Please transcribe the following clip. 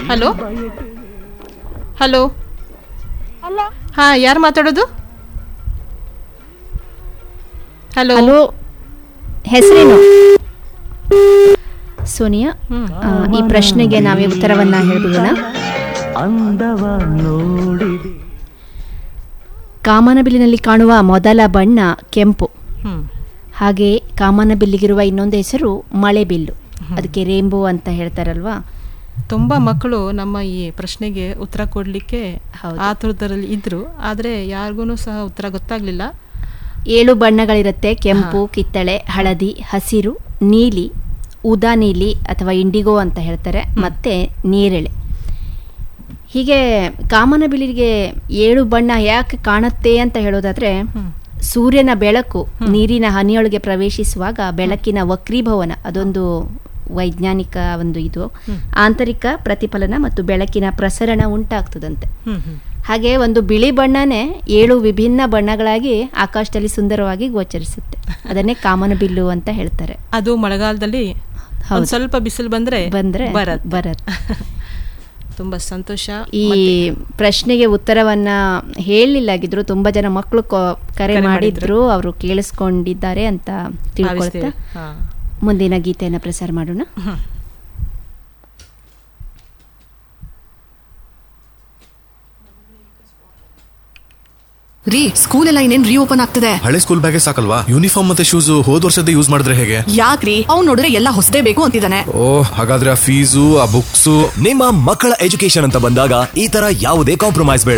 Hello hello hello ಹಾ ಯಾರು ಮಾತಾಡೋದು ಹಲೋ ಹಲೋ ಹೆಸರೇನು ಸೋನಿಯಾ ಹ್ಮ್. ಆ, ಈ ಪ್ರಶ್ನೆಗೆ ನಾವೇ ಉತ್ತರವನ್ನ ಹೇಳ್ಬೋದಾ ಅಂದವ ನೋಡಿದೆ ಕಾಮನಬಿಲ್ಲಿನಲ್ಲಿ ಕಾಣುವ ಮೊದಲ ಬಣ್ಣ ಕೆಂಪು ಹ್ಮ್ ಹಾಗೆ ಕಾಮನಬಿಲ್ಲಿಗಿರುವ ಇನ್ನೊಂದು ಹೆಸರು ಮಳೆಬಿಲ್ಲು ಅದಕ್ಕೆ ರೇಂಬೋ ಅಂತ ಹೇಳ್ತಾರಲ್ವಾ ತುಂಬಾ ಮಕ್ಕಳು ನಮ್ಮ ಈ ಪ್ರಶ್ನೆಗೆ ಉತ್ತರ ಕೊಡ್ಲಿಕ್ಕೆ ಹೌದು. ಆತುರದಲ್ಲಿ ಇದ್ರು ಆದ್ರೆ ಯಾರಿಗೂ ಸಹ ಉತ್ತರ ಗೊತ್ತಾಗ್ಲಿಲ್ಲ ಏಳು ಬಣ್ಣಗಳಿರುತ್ತೆ ಕೆಂಪು ಕಿತ್ತಳೆ ಹಳದಿ ಹಸಿರು ನೀಲಿ ಉದಾ ನೀಲಿ ಅಥವಾ ಇಂಡಿಗೋ ಅಂತ ಹೇಳ್ತಾರೆ ಮತ್ತೆ ನೇರಳೆ ಹೀಗೆ ಕಾಮನಬಿಲ್ಲಿಗೆ ಏಳು ಬಣ್ಣ ಯಾಕೆ ಕಾಣುತ್ತೆ ಅಂತ ಹೇಳೋದಾದ್ರೆ ಸೂರ್ಯನ ಬೆಳಕು ನೀರಿನ ಹನಿಯೊಳಗೆ ಪ್ರವೇಶಿಸುವಾಗ ಬೆಳಕಿನ ವಕ್ರೀಭವನ ಅದೊಂದು ವೈಜ್ಞಾನಿಕ ಒಂದು ಇದು ಆಂತರಿಕ ಪ್ರತಿಫಲನ ಮತ್ತು ಬೆಳಕಿನ ಪ್ರಸರಣ ಉಂಟಾಗ್ತದಂತೆ ಹ್ಮ್ ಹ್ಮ್ ಹಾಗೆ ಒಂದು ಬಿಳಿ ಬಣ್ಣನೇ ಏಳು ವಿಭಿನ್ನ ಬಣ್ಣಗಳಾಗಿ ಆಕಾಶದಲ್ಲಿ ಸುಂದರವಾಗಿ ಗೋಚರಿಸುತ್ತೆ ಅದನ್ನೇ ಕಾಮನಬಿಲ್ಲು ಅಂತ ಹೇಳ್ತಾರೆ ಅದು ಮಳೆಗಾಲದಲ್ಲಿ ಹೌದು. ಒಂದ್ ಸ್ವಲ್ಪ ಬಿಸಿಲು ಬಂದ್ರೆ ಬಂದ್ರೆ ಬರತ್ ಬರತ್ ತುಂಬಾ ಸಂತೋಷ ಈ ಪ್ರಶ್ನೆಗೆ ಉತ್ತರವನ್ನ ಹೇಳಲಿಲ್ಲಾಗಿದ್ರು ತುಂಬಾ ಜನ ಮಕ್ಕಳು ಕೊ- ಕರೆ ಕರೆ ಮಾಡಿದ್ರು ಅವರು ಕೇಳಿಸ್ಕೊಂಡಿದ್ದಾರೆ ಅಂತ ತಿಳ್ಕೊಳ್ತಾ ಭಾವಿಸ್ತೇವೆ. ಹಾ. ಮುಂದಿನ ಗೀತೆಯನ್ನ ಪ್ರಸಾರ ಮಾಡೋಣ ರೀ ಸ್ಕೂಲ್ ಎಲ್ಲ ಇನ್ನೇನ್ ರೀಓಪನ್ ಆಗ್ತದೆ ಹಳೆ ಸ್ಕೂಲ್ ಬ್ಯಾಗೆ ಸಾಕಲ್ವಾ ಯೂನಿಫಾರ್ಮ್ ಮತ್ತೆ ಶೂಸ್ ಹೋದ್ ವರ್ಷದ ಯೂಸ್ ಮಾಡಿದ್ರೆ ಹೇಗೆ ಯಾಕ್ರಿ ಅವ್ನ್ ನೋಡಿದ್ರೆ ಎಲ್ಲ ಹೊಸದೇ ಬೇಕು ಅಂತಿದ್ದಾನೆ ಓ ಹಾಗಾದ್ರೆ ಆ ಫೀಸು ಆ ಬುಕ್ಸು ನಿಮ್ಮ ಮಕ್ಕಳ ಎಜುಕೇಶನ್ ಅಂತ ಬಂದಾಗ ಈ ತರ ಯಾವುದೇ ಕಾಂಪ್ರಮೈಸ್ ಬೇಡ